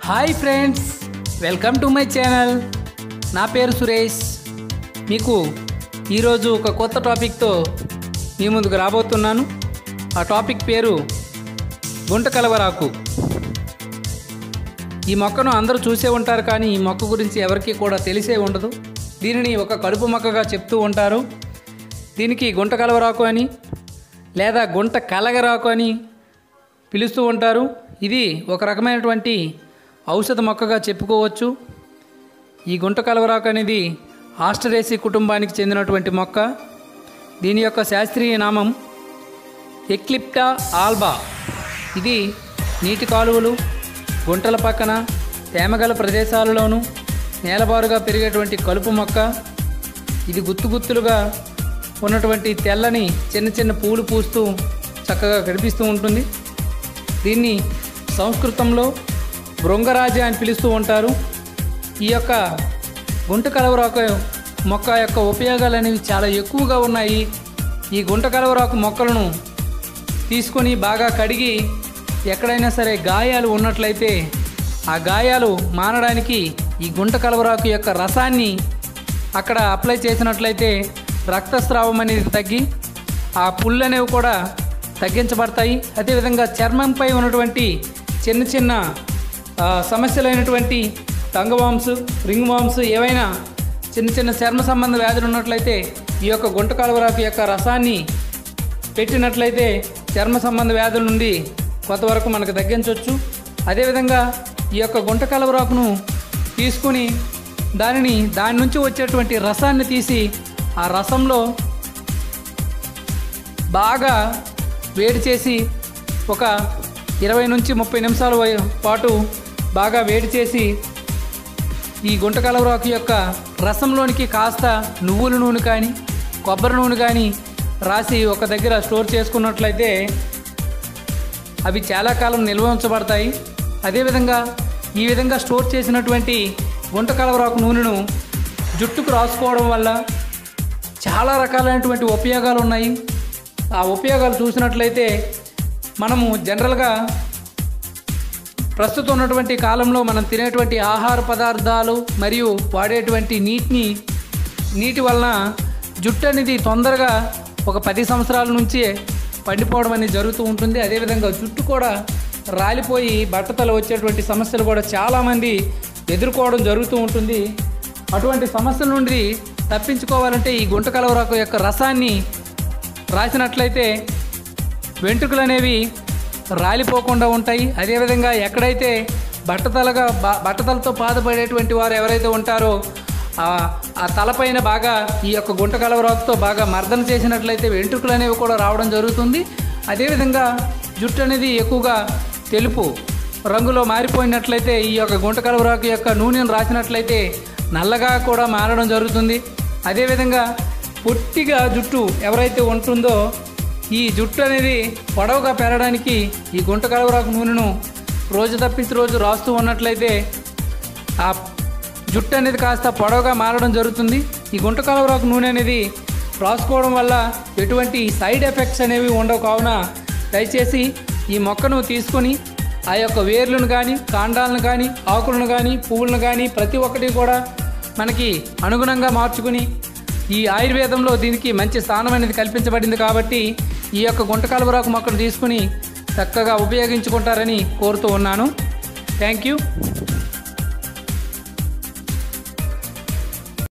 hi friends welcome to my channel నా పేరు సురేష్ మీకు ఈరోజు ఒక కొత్త టాపిక్తో మీ ముందుకు రాబోతున్నాను ఆ టాపిక్ పేరు గుంట కలవరాకు ఈ మొక్కను అందరూ చూసే ఉంటారు కానీ ఈ మొక్క గురించి ఎవరికీ కూడా తెలిసే ఉండదు దీనిని ఒక కలుపు మొక్కగా చెప్తూ ఉంటారు దీనికి గుంట కలవరాకు అని లేదా గుంట కలగరాకు అని పిలుస్తూ ఉంటారు ఇది ఒక రకమైనటువంటి ఔషధ మొక్కగా చెప్పుకోవచ్చు ఈ గుంట కలవరాకు అనేది ఆస్టరేసి కుటుంబానికి చెందినటువంటి మొక్క దీని యొక్క శాస్త్రీయ నామం ఎక్లిప్టా ఆల్బా ఇది నీటి కాలువలు గుంటల పక్కన తేమగల ప్రదేశాలలోనూ నేలబారుగా పెరిగేటువంటి కలుపు మొక్క ఇది గుత్తు గుత్తులుగా ఉన్నటువంటి తెల్లని చిన్న చిన్న పూలు పూస్తూ చక్కగా కనిపిస్తూ ఉంటుంది దీన్ని సంస్కృతంలో భృంగరాజ అని పిలుస్తూ ఉంటారు ఈ యొక్క గుంట కలవరాకు మొక్క యొక్క ఉపయోగాలు అనేవి చాలా ఎక్కువగా ఉన్నాయి ఈ గుంట కలవరాకు మొక్కలను తీసుకొని బాగా కడిగి ఎక్కడైనా సరే గాయాలు ఉన్నట్లయితే ఆ గాయాలు మానడానికి ఈ గుంట కలవరాకు యొక్క రసాన్ని అక్కడ అప్లై చేసినట్లయితే రక్తస్రావం అనేది తగ్గి ఆ పుళ్ళు అనేవి కూడా తగ్గించబడతాయి అదేవిధంగా చర్మంపై ఉన్నటువంటి చిన్న చిన్న ఆ, సమస్యలైనటువంటి తంగవాంస్ రింగ్ వామ్స్ ఏవైనా చిన్న చిన్న చర్మ సంబంధ వ్యాధులు ఉన్నట్లయితే ఈ యొక్క గుంట కలవరాకు యొక్క రసాన్ని పెట్టినట్లయితే చర్మ సంబంధ వ్యాధుల నుండి కొంతవరకు మనకు తగ్గించవచ్చు అదేవిధంగా ఈ యొక్క గుంట కలవరాకును తీసుకుని దానిని దాని నుంచి వచ్చేటువంటి రసాన్ని తీసి ఆ రసంలో బాగా వేడి చేసి ఒక ఇరవై నుంచి ముప్పై నిమిషాల వై- పాటు బాగా వేడి చేసి ఈ గుంట కలవరాకు యొక్క రసంలోనికి కాస్త నువ్వుల నూనె కానీ కొబ్బరి నూనె కానీ రాసి ఒక దగ్గర స్టోర్ చేసుకున్నట్లయితే అవి చాలా కాలం నిల్వ ఉంచబడతాయి అదేవిధంగా ఈ విధంగా స్టోర్ చేసినటువంటి గుంట కలవరాకు నూనెను జుట్టుకు రాసుకోవడం వల్ల చాలా రకాలైనటువంటి ఉపయోగాలు ఉన్నాయి ఆ ఉపయోగాలు చూసినట్లయితే మనము జనరల్గా ప్రస్తుతం ఉన్నటువంటి కాలంలో మనం తినేటువంటి ఆహార పదార్థాలు మరియు వాడేటువంటి నీటిని నీటి వలన జుట్టు అనేది తొందరగా ఒక పది సంవత్సరాల నుంచే పండిపోవడం అనేది జరుగుతూ ఉంటుంది అదేవిధంగా జుట్టు కూడా రాలిపోయి బట్టతల వచ్చేటువంటి సమస్యలు కూడా చాలామంది ఎదుర్కోవడం జరుగుతూ ఉంటుంది అటువంటి సమస్యల నుండి తప్పించుకోవాలంటే ఈ గుంట కలవరాకు యొక్క రసాన్ని రాసినట్లయితే వెంట్రుకలు అనేవి రాలిపోకుండా ఉంటాయి అదేవిధంగా ఎక్కడైతే బట్టతలగా బ- బట్టతలతో బాధపడేటువంటి వారు ఎవరైతే ఉంటారో ఆ ఆ తలపైన బాగా ఈ యొక్క గుంట కలవరాకుతో బాగా మర్దన చేసినట్లయితే వెంట్రుకలు అనేవి కూడా రావడం జరుగుతుంది అదేవిధంగా జుట్టు అనేది ఎక్కువగా తెలుపు రంగులో మారిపోయినట్లయితే ఈ యొక్క గుంట కలవరాకు యొక్క నూనెను రాసినట్లయితే నల్లగా కూడా మారడం జరుగుతుంది అదేవిధంగా పొట్టిగా జుట్టు ఎవరైతే ఉంటుందో ఈ జుట్టు అనేది పొడవుగా పెరగడానికి ఈ గుంట కలవరాకు నూనెను రోజు తప్పించి రోజు రాస్తూ ఉన్నట్లయితే ఆ జుట్టు అనేది కాస్త పొడవుగా మారడం జరుగుతుంది ఈ గుంట కలవరాకు నూనె అనేది రాసుకోవడం వల్ల ఎటువంటి సైడ్ ఎఫెక్ట్స్ అనేవి ఉండవు కావున దయచేసి ఈ మొక్కను తీసుకొని ఆ యొక్క వేర్లను కానీ కాండాలను కానీ ఆకులను కానీ పువ్వులను కానీ ప్రతి ఒక్కటి కూడా మనకి అనుగుణంగా మార్చుకుని ఈ ఆయుర్వేదంలో దీనికి మంచి స్థానం అనేది కల్పించబడింది కాబట్టి ఈ యొక్క గుంట కలవరాకు మొక్కను తీసుకుని చక్కగా ఉపయోగించుకుంటారని కోరుతూ ఉన్నాను థ్యాంక్ యూ